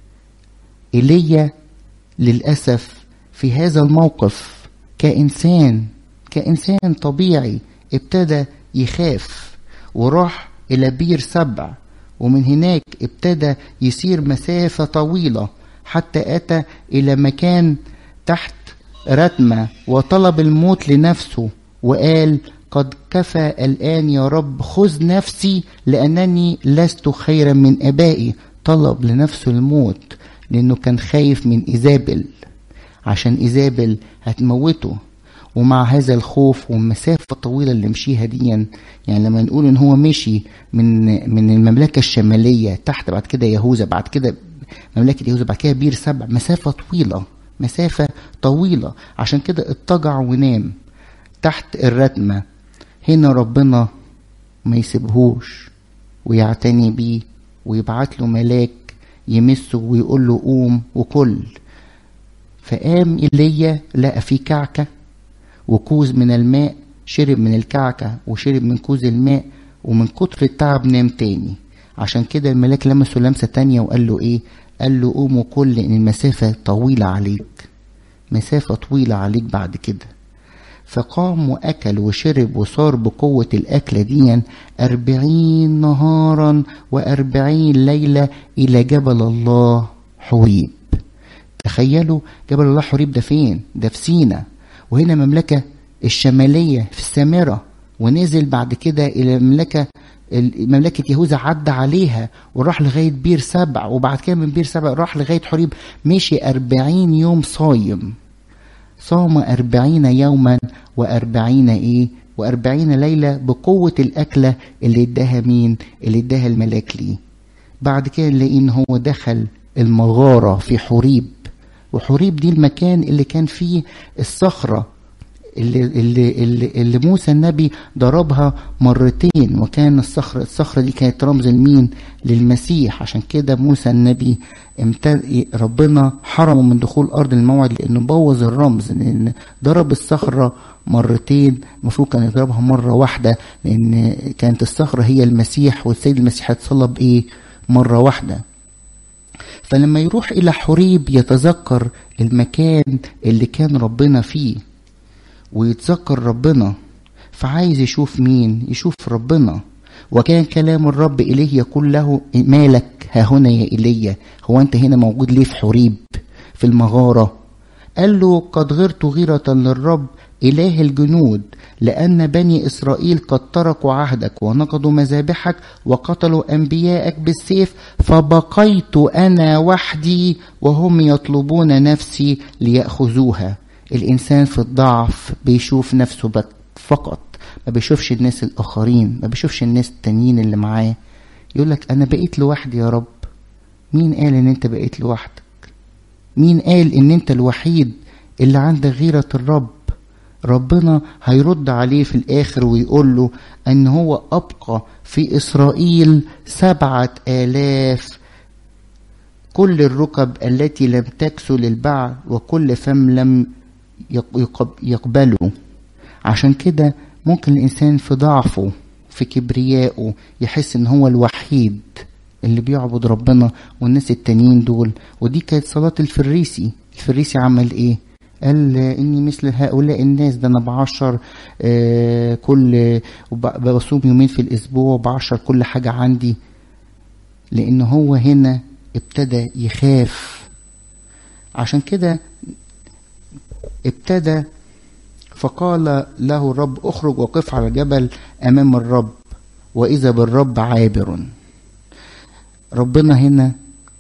إيليا للأسف في هذا الموقف كإنسان كإنسان طبيعي ابتدى يخاف وراح إلى بير سبع ومن هناك ابتدى يسير مسافة طويلة حتى أتى إلى مكان تحت رتمة وطلب الموت لنفسه وقال قد كفى الآن يا رب خذ نفسي لأنني لست خيرا من أبائي طلب لنفسه الموت لأنه كان خايف من إيزابل عشان إيزابل هتموته ومع هذا الخوف والمسافة الطويلة اللي مشيها دي يعني لما نقول ان هو مشي من من المملكة الشمالية تحت بعد كده يهوذا بعد كده مملكة يهوذا بعد كده بير سبع مسافة طويلة مسافة طويلة عشان كده اضطجع ونام تحت الرتمة هنا ربنا ما يسيبهوش ويعتني بيه ويبعت له ملاك يمسه ويقول له قوم وكل فقام ايليا لقى في كعكه وكوز من الماء شرب من الكعكة وشرب من كوز الماء ومن كتر التعب نام تاني عشان كده الملاك لمسه لمسة تانية وقال له ايه قال له قوم وكل لان المسافة طويلة عليك مسافة طويلة عليك بعد كده فقام وأكل وشرب وصار بقوة الأكلة دي أربعين نهارا وأربعين ليلة إلى جبل الله حريب تخيلوا جبل الله حريب ده فين ده في سينا وهنا مملكة الشمالية في السامرة ونزل بعد كده إلى المملكة مملكة يهوذا عدى عليها وراح لغاية بير سبع وبعد كده من بير سبع راح لغاية حريب مشي أربعين يوم صايم صام أربعين يوما وأربعين إيه وأربعين ليلة بقوة الأكلة اللي اداها مين اللي اداها الملاك ليه بعد كده نلاقي إن هو دخل المغارة في حريب وحريب دي المكان اللي كان فيه الصخرة اللي, اللي, اللي, اللي موسى النبي ضربها مرتين وكان الصخرة الصخرة دي كانت رمز لمين للمسيح عشان كده موسى النبي ربنا حرمه من دخول أرض الموعد لأنه بوظ الرمز لأن ضرب الصخرة مرتين المفروض كان يضربها مرة واحدة لأن كانت الصخرة هي المسيح والسيد المسيح اتصلب إيه مرة واحدة فلما يروح إلى حريب يتذكر المكان اللي كان ربنا فيه ويتذكر ربنا فعايز يشوف مين يشوف ربنا وكان كلام الرب إليه يقول له مالك ها هنا يا إيليا هو أنت هنا موجود ليه في حريب في المغارة قال له قد غرت غيرة للرب إله الجنود لأن بني إسرائيل قد تركوا عهدك ونقضوا مذابحك وقتلوا أنبياءك بالسيف فبقيت أنا وحدي وهم يطلبون نفسي ليأخذوها الإنسان في الضعف بيشوف نفسه فقط ما بيشوفش الناس الآخرين ما بيشوفش الناس التانيين اللي معاه يقول لك أنا بقيت لوحدي يا رب مين قال إن أنت بقيت لوحدك مين قال إن أنت الوحيد اللي عندك غيرة الرب ربنا هيرد عليه في الآخر ويقول له أن هو أبقى في إسرائيل سبعة آلاف كل الركب التي لم تكسو للبعل وكل فم لم يقبله عشان كده ممكن الإنسان في ضعفه في كبريائه يحس إن هو الوحيد اللي بيعبد ربنا والناس التانيين دول ودي كانت صلاة الفريسي الفريسي عمل إيه؟ قال اني مثل هؤلاء الناس ده انا بعشر آه كل بصوم يومين في الاسبوع وبعشر كل حاجه عندي لان هو هنا ابتدى يخاف عشان كده ابتدى فقال له الرب اخرج وقف على الجبل امام الرب واذا بالرب عابر ربنا هنا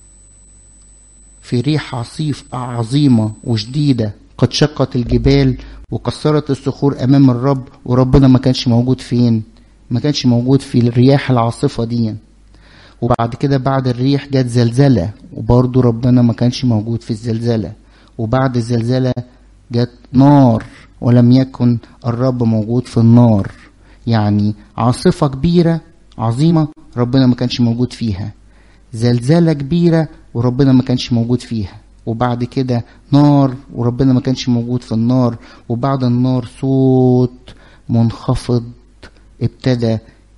في ريح عصيف عظيمه وشديده قد شقت الجبال وكسرت الصخور امام الرب وربنا ما كانش موجود فين ما كانش موجود في الرياح العاصفه دي وبعد كده بعد الريح جت زلزله وبرضه ربنا ما كانش موجود في الزلزله وبعد الزلزله جت نار ولم يكن الرب موجود في النار يعني عاصفه كبيره عظيمه ربنا ما كانش موجود فيها زلزله كبيره وربنا ما كانش موجود فيها وبعد كده نار وربنا ما كانش موجود في النار وبعد النار صوت منخفض ابتدى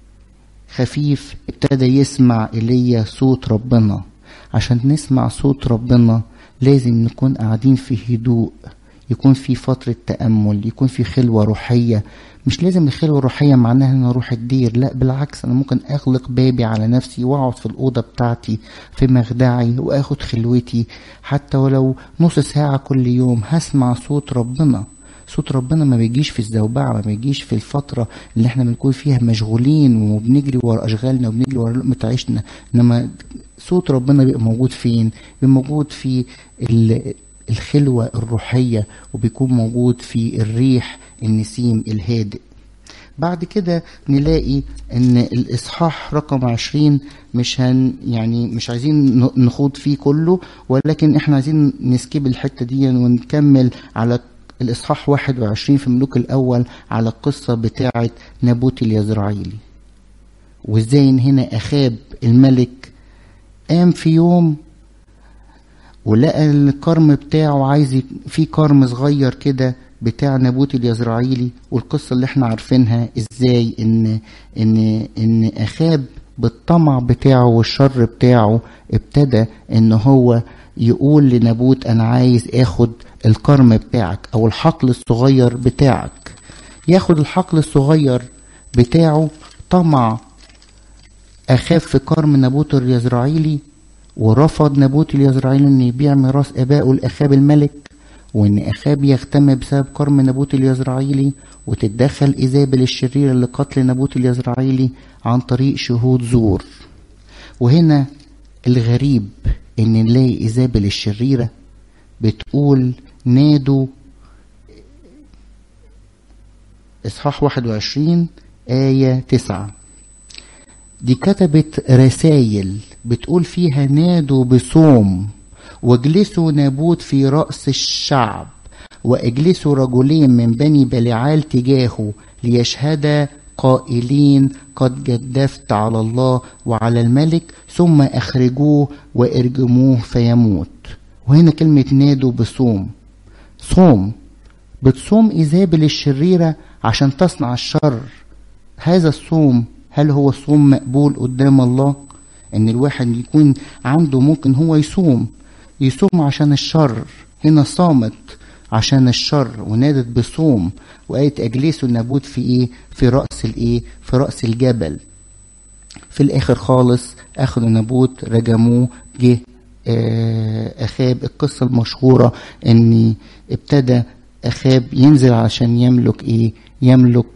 خفيف ابتدى يسمع إلي صوت ربنا عشان نسمع صوت ربنا لازم نكون قاعدين في هدوء يكون في فترة تأمل يكون في خلوة روحية مش لازم الخلوة الروحية معناها ان اروح الدير لا بالعكس انا ممكن اغلق بابي على نفسي واقعد في الأوضة بتاعتي في مخدعي واخد خلوتي حتى ولو نص ساعة كل يوم هسمع صوت ربنا صوت ربنا ما بيجيش في الزوبعة ما بيجيش في الفترة اللي احنا بنكون فيها مشغولين وبنجري ورا أشغالنا وبنجري ورا لقمة عيشنا إنما صوت ربنا بيبقى موجود فين؟ بيبقى موجود في الخلوة الروحية وبيكون موجود في الريح النسيم الهادئ بعد كده نلاقي ان الاصحاح رقم عشرين مش هن يعني مش عايزين نخوض فيه كله ولكن احنا عايزين نسكيب الحته دي ونكمل على الاصحاح 21 في ملوك الاول على القصه بتاعه نابوت اليزرعيلي وازاي ان هنا اخاب الملك قام في يوم ولقى الكرم بتاعه عايز في كرم صغير كده بتاع نابوت اليزرعيلي والقصة اللي احنا عارفينها ازاي ان ان ان اخاب بالطمع بتاعه والشر بتاعه ابتدى ان هو يقول لنابوت انا عايز اخد الكرم بتاعك او الحقل الصغير بتاعك ياخد الحقل الصغير بتاعه طمع اخاب في كرم نابوت اليزرعيلي ورفض نابوت اليزرعيلي ان يبيع ميراث ابائه لاخاب الملك وان اخاب يختم بسبب كرم نابوت اليزرعيلي وتتدخل ايزابل الشريره لقتل نابوت اليزرعيلي عن طريق شهود زور وهنا الغريب ان نلاقي ايزابل الشريره بتقول نادوا إصحاح 21 آية 9 دي كتبت رسايل بتقول فيها نادوا بصوم واجلسوا نابوت في رأس الشعب واجلسوا رجلين من بني بلعال تجاهه ليشهدا قائلين قد جدفت على الله وعلى الملك ثم اخرجوه وارجموه فيموت وهنا كلمة نادوا بصوم صوم بتصوم إيزابل الشريرة عشان تصنع الشر هذا الصوم هل هو صوم مقبول قدام الله ان الواحد يكون عنده ممكن هو يصوم يصوم عشان الشر هنا صامت عشان الشر ونادت بصوم وقالت اجلسوا النابوت في ايه في راس الايه في راس الجبل في الاخر خالص اخذوا نابوت رجموه جه اخاب القصه المشهوره ان ابتدى اخاب ينزل عشان يملك ايه يملك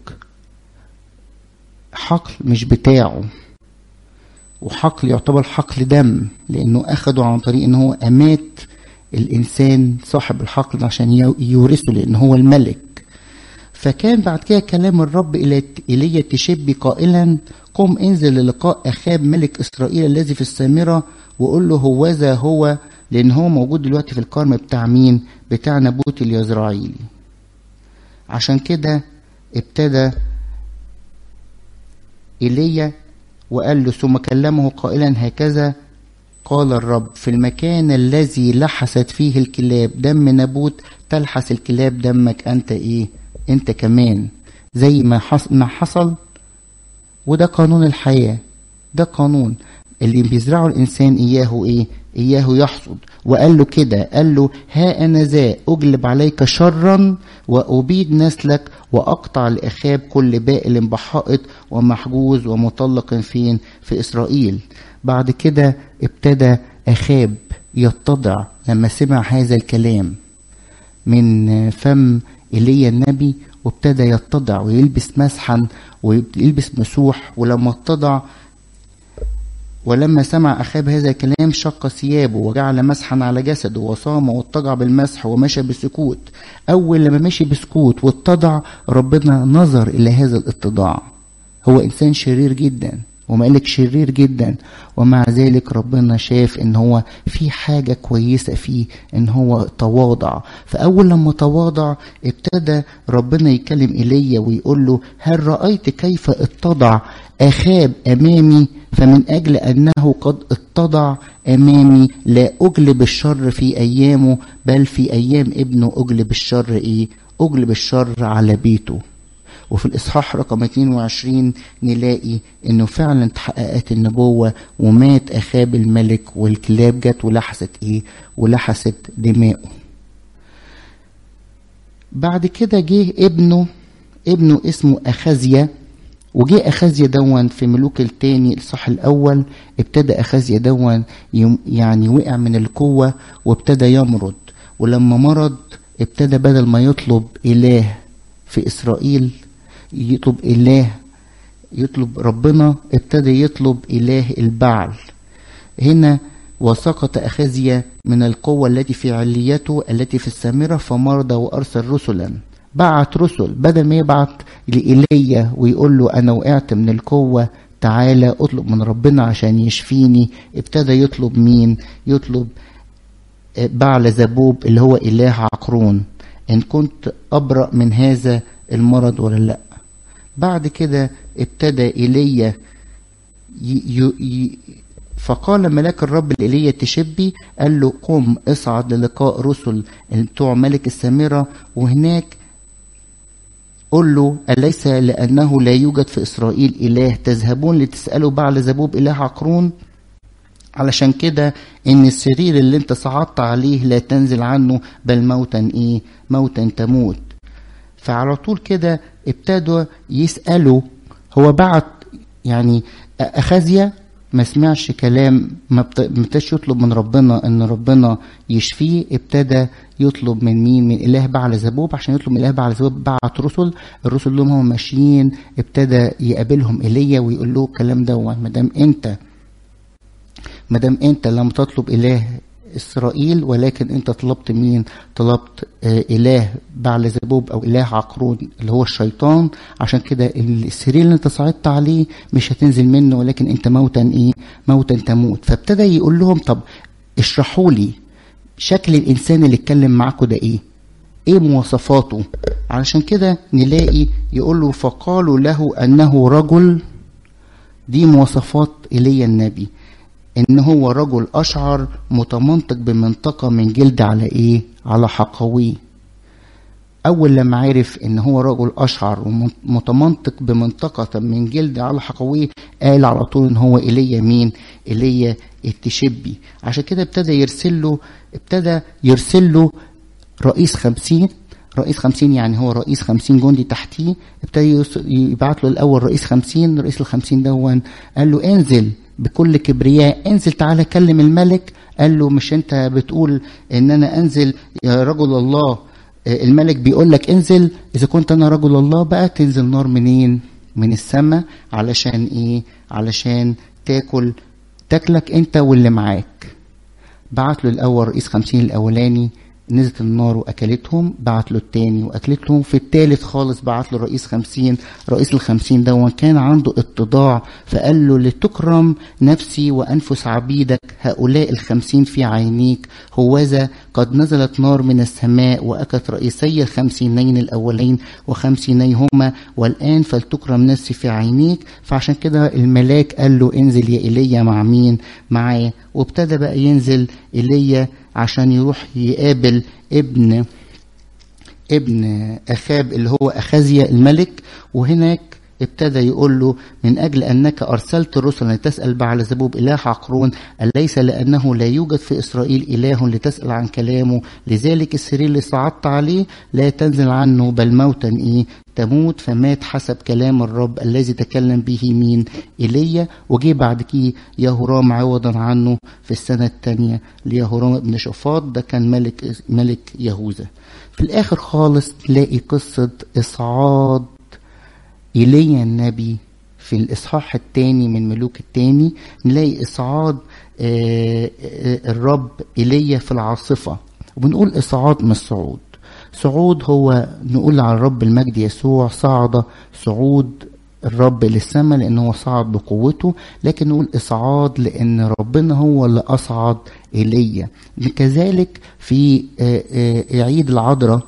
حقل مش بتاعه وحقل يعتبر حقل دم لانه اخده عن طريق ان هو امات الانسان صاحب الحقل عشان يورثه لان هو الملك فكان بعد كده كلام الرب الى ايليا تشبي قائلا قم انزل للقاء اخاب ملك اسرائيل الذي في السامره وقول له هوذا هو لان هو موجود دلوقتي في الكرم بتاع مين بتاع نبوت اليزرعيلي عشان كده ابتدى ايليا وقال له ثم كلمه قائلا هكذا قال الرب في المكان الذي لحست فيه الكلاب دم نبوت تلحس الكلاب دمك انت ايه انت كمان زي ما حصل, ما حصل وده قانون الحياة ده قانون اللي بيزرعه الإنسان إياه إيه إياه يحصد وقال له كده قال له ها أنا ذا أجلب عليك شرا وأبيد نسلك وأقطع لأخاب كل بائل بحائط ومحجوز ومطلق فين في إسرائيل بعد كده ابتدى أخاب يتضع لما سمع هذا الكلام من فم ايليا النبي وابتدى يتضع ويلبس مسحا ويلبس مسوح ولما اتضع ولما سمع أخاب هذا الكلام شق ثيابه وجعل مسحا على جسده وصام واتضع بالمسح ومشى بسكوت أول لما مشي بسكوت واتضع ربنا نظر إلى هذا الاتضاع هو إنسان شرير جدا ومالك شرير جدا ومع ذلك ربنا شاف ان هو في حاجة كويسة فيه ان هو تواضع فاول لما تواضع ابتدى ربنا يكلم ايليا ويقول له هل رأيت كيف اتضع اخاب امامي فمن اجل انه قد اتضع امامي لا اجلب الشر في ايامه بل في ايام ابنه اجلب الشر ايه اجلب الشر على بيته وفي الإصحاح رقم 22 نلاقي إنه فعلا تحققت النبوة ومات أخاب الملك والكلاب جت ولحست إيه؟ ولحست دماؤه. بعد كده جه ابنه ابنه اسمه أخازيا وجه أخازيا دون في ملوك التاني الصح الأول ابتدى أخازيا دون يعني وقع من القوة وابتدى يمرض ولما مرض ابتدى بدل ما يطلب إله في إسرائيل يطلب إله يطلب ربنا ابتدى يطلب إله البعل هنا وسقط أخازيا من القوة التي في عليته التي في السامرة فمرض وأرسل رسلا بعت رسل بدل ما يبعت لإيليا ويقول له أنا وقعت من القوة تعالى اطلب من ربنا عشان يشفيني ابتدى يطلب مين يطلب بعل زبوب اللي هو إله عقرون إن كنت أبرأ من هذا المرض ولا لأ بعد كده ابتدى ايليا فقال ملاك الرب لإيليا تشبي قال له قم اصعد للقاء رسل بتوع ملك السامرة وهناك قل له أليس لأنه لا يوجد في إسرائيل إله تذهبون لتسألوا بعل زبوب إله عقرون علشان كده ان السرير اللي انت صعدت عليه لا تنزل عنه بل موتا ايه موتا تموت فعلى طول كده ابتدوا يسألوا هو بعت يعني أخازيا ما سمعش كلام ما ابتداش يطلب من ربنا ان ربنا يشفيه ابتدى يطلب من مين من اله بعل زبوب عشان يطلب من اله بعل زبوب بعت رسل الرسل اللي هم ماشيين ابتدى يقابلهم ايليا ويقول له الكلام ده ما دام انت ما دام انت لم تطلب اله إسرائيل ولكن أنت طلبت مين طلبت آه إله بعل زبوب أو إله عقرون اللي هو الشيطان عشان كده السرير اللي أنت صعدت عليه مش هتنزل منه ولكن أنت موتا إيه موتا تموت فابتدى يقول لهم طب اشرحوا لي شكل الإنسان اللي اتكلم معاكم ده إيه ايه مواصفاته علشان كده نلاقي يقول له فقالوا له انه رجل دي مواصفات ايليا النبي ان هو رجل اشعر متمنطق بمنطقه من جلد على ايه على حقويه اول لما عرف ان هو رجل اشعر ومتمنطق بمنطقه من جلد على حقويه قال على طول ان هو ايليا مين ايليا التشبي عشان كده ابتدى يرسل له ابتدى يرسل له رئيس خمسين رئيس خمسين يعني هو رئيس خمسين جندي تحتيه ابتدى يبعت له الأول رئيس خمسين رئيس الخمسين دون قال له انزل بكل كبرياء انزل تعالى كلم الملك قال له مش انت بتقول ان انا انزل يا رجل الله الملك بيقول لك انزل اذا كنت انا رجل الله بقى تنزل نار منين من السماء علشان ايه علشان تاكل تاكلك انت واللي معاك بعت له الاول رئيس خمسين الاولاني نزلت النار واكلتهم بعت له التاني واكلتهم في التالت خالص بعت له رئيس خمسين رئيس الخمسين ده كان عنده اتضاع فقال له لتكرم نفسي وانفس عبيدك هؤلاء الخمسين في عينيك هوذا قد نزلت نار من السماء واكلت رئيسي الخمسينين الاولين وخمسينيهما والان فلتكرم نفسي في عينيك فعشان كده الملاك قال له انزل يا ايليا مع مين معاه وابتدى بقى ينزل ايليا عشان يروح يقابل ابن ابن اخاب اللي هو اخازيا الملك وهناك ابتدى يقول له من أجل أنك أرسلت الرسل لتسأل بعل زبوب إله عقرون أليس لأنه لا يوجد في إسرائيل إله لتسأل عن كلامه لذلك السرير اللي صعدت عليه لا تنزل عنه بل موتا إيه تموت فمات حسب كلام الرب الذي تكلم به مين إيليا وجي بعد كده يهورام عوضا عنه في السنة الثانية ليهورام ابن شفاط ده كان ملك ملك يهوذا في الآخر خالص تلاقي قصة إصعاد إيليا النبي في الإصحاح الثاني من ملوك الثاني نلاقي إصعاد الرب إيليا في العاصفة وبنقول إصعاد مش صعود صعود هو نقول على الرب المجد يسوع صعد صعود الرب للسماء لأنه هو صعد بقوته لكن نقول إصعاد لأن ربنا هو اللي أصعد إيليا كذلك في عيد العذراء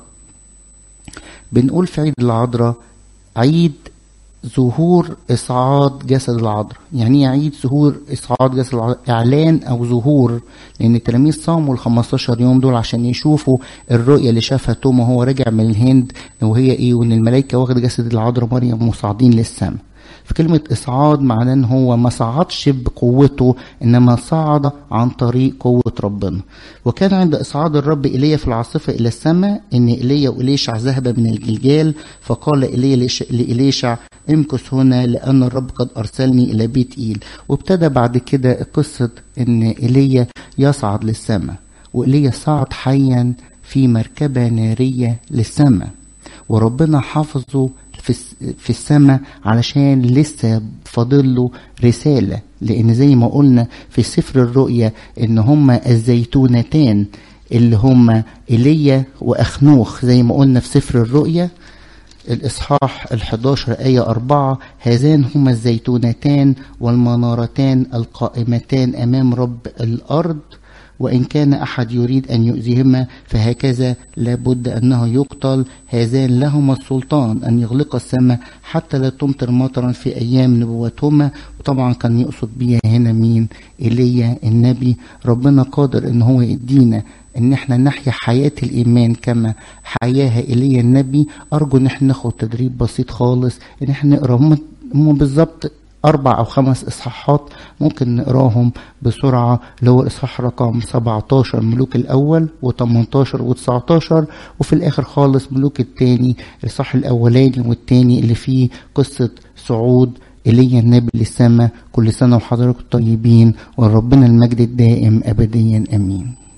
بنقول في عيد العذراء عيد ظهور إصعاد جسد العذراء يعني عيد ظهور إصعاد جسد العذراء إعلان أو ظهور لأن التلاميذ صاموا ال 15 يوم دول عشان يشوفوا الرؤية اللي شافها توما وهو راجع من الهند وهي إيه وإن الملائكة واخد جسد العذراء مريم مصعدين للسماء في كلمة إصعاد معناه إن هو ما صعدش بقوته إنما صعد عن طريق قوة ربنا وكان عند إصعاد الرب إيليا في العاصفة إلى السماء إن إيليا وإليشع ذهب من الجلجال فقال إيليا لإليشع امكث هنا لأن الرب قد أرسلني إلى بيت إيل وابتدى بعد كده قصة إن إيليا يصعد للسماء وإيليا صعد حيا في مركبة نارية للسماء وربنا حافظه في في السماء علشان لسه فاضل له رساله لان زي ما قلنا في سفر الرؤيا ان هما الزيتونتان اللي هما ايليا واخنوخ زي ما قلنا في سفر الرؤيا الإصحاح ال11 آية 4 هذان هما الزيتونتان والمنارتان القائمتان أمام رب الأرض وإن كان أحد يريد أن يؤذيهما فهكذا لابد أنه يقتل هذان لهما السلطان أن يغلق السماء حتى لا تمطر مطرا في أيام نبوتهما وطبعا كان يقصد بيها هنا مين إيليا النبي ربنا قادر أن هو يدينا ان احنا نحيا حياة الايمان كما حياها ايليا النبي ارجو ان احنا ناخد تدريب بسيط خالص ان احنا نقرا هم بالظبط أربع أو خمس إصحاحات ممكن نقراهم بسرعة اللي هو الإصحاح رقم 17 ملوك الأول و18 و19 وفي الآخر خالص ملوك التاني الإصحاح الأولاني والتاني اللي فيه قصة صعود إيليا النبي للسماء كل سنة وحضراتكم طيبين وربنا المجد الدائم أبديا أمين